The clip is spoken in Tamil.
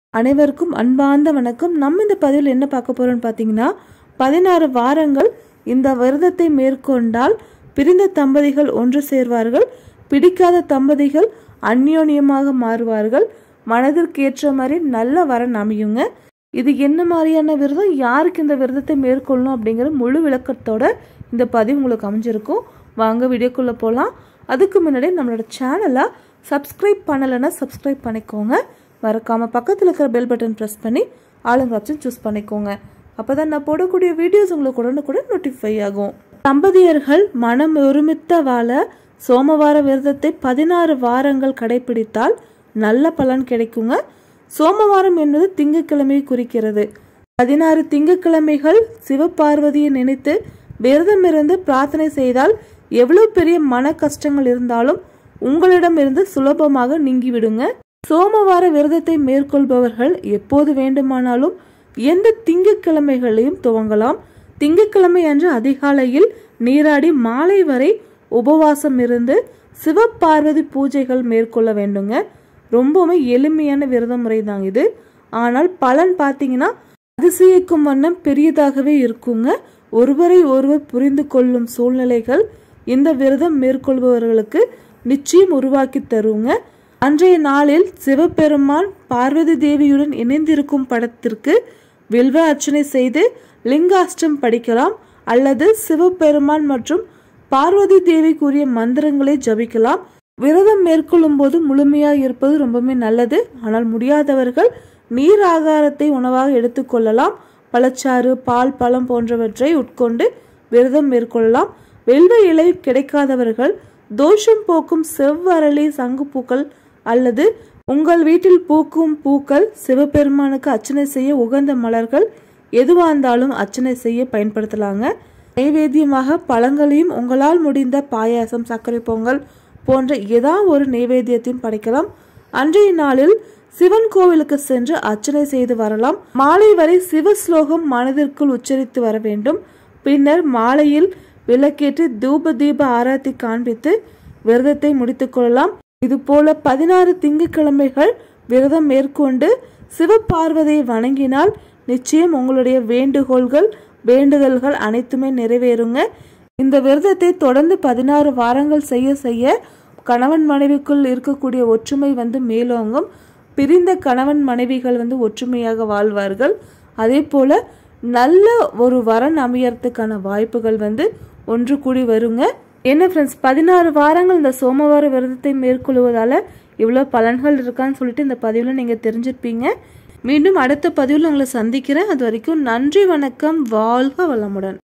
அனைவருக்கும் அன்பார்ந்த வணக்கம் நம்ம இந்த பதிவில் என்ன பார்க்க போறோம்னு பார்த்தீங்கன்னா பதினாறு வாரங்கள் இந்த விரதத்தை மேற்கொண்டால் பிரிந்த தம்பதிகள் ஒன்று சேர்வார்கள் பிடிக்காத தம்பதிகள் அந்யோன்யமாக மாறுவார்கள் மனதிற்கு ஏற்ற மாதிரி நல்ல வரன் அமையுங்க இது என்ன மாதிரியான விரதம் யாருக்கு இந்த விரதத்தை மேற்கொள்ளணும் அப்படிங்கிற முழு விளக்கத்தோட இந்த பதிவு உங்களுக்கு அமைஞ்சிருக்கும் வாங்க வீடியோக்குள்ளே போகலாம் அதுக்கு முன்னாடி நம்மளோட சேனலை சப்ஸ்கிரைப் பண்ணலைன்னா சப்ஸ்கிரைப் பண்ணிக்கோங்க மறக்காமல் பக்கத்தில் இருக்கிற பெல் பட்டன் ப்ரெஸ் பண்ணி ஆளுங்க ஆப்ஷன் சூஸ் பண்ணிக்கோங்க அப்போ தான் நான் போடக்கூடிய வீடியோஸ் உங்களுக்கு உடனுக்குடன் நோட்டிஃபை ஆகும் தம்பதியர்கள் மனம் ஒருமித்த வாழ சோமவார விரதத்தை பதினாறு வாரங்கள் கடைபிடித்தால் நல்ல பலன் கிடைக்குங்க சோமவாரம் என்பது திங்கட்கிழமையை குறிக்கிறது பதினாறு திங்கட்கிழமைகள் சிவபார்வதியை நினைத்து விரதமிருந்து பிரார்த்தனை செய்தால் எவ்வளவு பெரிய மன கஷ்டங்கள் இருந்தாலும் உங்களிடமிருந்து சுலபமாக நீங்கிவிடுங்க சோமவார விரதத்தை மேற்கொள்பவர்கள் எப்போது வேண்டுமானாலும் எந்த திங்கட்கிழமைகளையும் துவங்கலாம் திங்கட்கிழமை அன்று அதிகாலையில் நீராடி மாலை வரை உபவாசம் இருந்து சிவபார்வதி பூஜைகள் மேற்கொள்ள வேண்டுங்க ரொம்பவுமே எளிமையான விரத முறை தான் இது ஆனால் பலன் பார்த்தீங்கன்னா அதிசயிக்கும் வண்ணம் பெரியதாகவே இருக்குங்க ஒருவரை ஒருவர் புரிந்து கொள்ளும் சூழ்நிலைகள் இந்த விரதம் மேற்கொள்பவர்களுக்கு நிச்சயம் உருவாக்கி தருங்க அன்றைய நாளில் சிவபெருமான் பார்வதி தேவியுடன் இணைந்திருக்கும் படத்திற்கு வில்வ அர்ச்சனை செய்து லிங்காஷ்டம் படிக்கலாம் அல்லது சிவபெருமான் மற்றும் பார்வதி தேவி கூறிய மந்திரங்களை ஜபிக்கலாம் விரதம் மேற்கொள்ளும் போது முழுமையாக இருப்பது ரொம்பவுமே நல்லது ஆனால் முடியாதவர்கள் நீர் ஆகாரத்தை உணவாக எடுத்துக்கொள்ளலாம் பழச்சாறு பால் பழம் போன்றவற்றை உட்கொண்டு விரதம் மேற்கொள்ளலாம் வெல்வ இலை கிடைக்காதவர்கள் தோஷம் போக்கும் செவ்வரளி சங்குப்பூக்கள் அல்லது உங்கள் வீட்டில் பூக்கும் பூக்கள் சிவபெருமானுக்கு அர்ச்சனை செய்ய உகந்த மலர்கள் எதுவாக இருந்தாலும் அர்ச்சனை செய்ய பயன்படுத்தலாங்க நைவேத்தியமாக பழங்களையும் உங்களால் முடிந்த பாயாசம் சர்க்கரை பொங்கல் போன்ற ஏதாவது ஒரு நைவேத்தியத்தையும் படைக்கலாம் அன்றைய நாளில் சிவன் கோவிலுக்கு சென்று அர்ச்சனை செய்து வரலாம் மாலை வரை சிவ ஸ்லோகம் மனதிற்குள் உச்சரித்து வர வேண்டும் பின்னர் மாலையில் விளக்கேற்றி தூப தீப ஆராத்தி காண்பித்து விரதத்தை முடித்துக் கொள்ளலாம் இது போல பதினாறு திங்கட்கிழமைகள் விரதம் மேற்கொண்டு சிவபார்வதியை வணங்கினால் நிச்சயம் உங்களுடைய வேண்டுகோள்கள் வேண்டுதல்கள் அனைத்துமே நிறைவேறுங்க இந்த விரதத்தை தொடர்ந்து பதினாறு வாரங்கள் செய்ய செய்ய கணவன் மனைவிக்குள் இருக்கக்கூடிய ஒற்றுமை வந்து மேலோங்கும் பிரிந்த கணவன் மனைவிகள் வந்து ஒற்றுமையாக வாழ்வார்கள் அதே போல நல்ல ஒரு வரன் அமையறதுக்கான வாய்ப்புகள் வந்து ஒன்று கூடி வருங்க என்ன ஃப்ரெண்ட்ஸ் பதினாறு வாரங்கள் இந்த சோமவார விரதத்தை மேற்கொள்வதால இவ்வளோ பலன்கள் இருக்கான்னு சொல்லிட்டு இந்த பதிவில் நீங்கள் தெரிஞ்சிருப்பீங்க மீண்டும் அடுத்த பதிவில் உங்களை சந்திக்கிறேன் அது வரைக்கும் நன்றி வணக்கம் வாழ்க வளமுடன்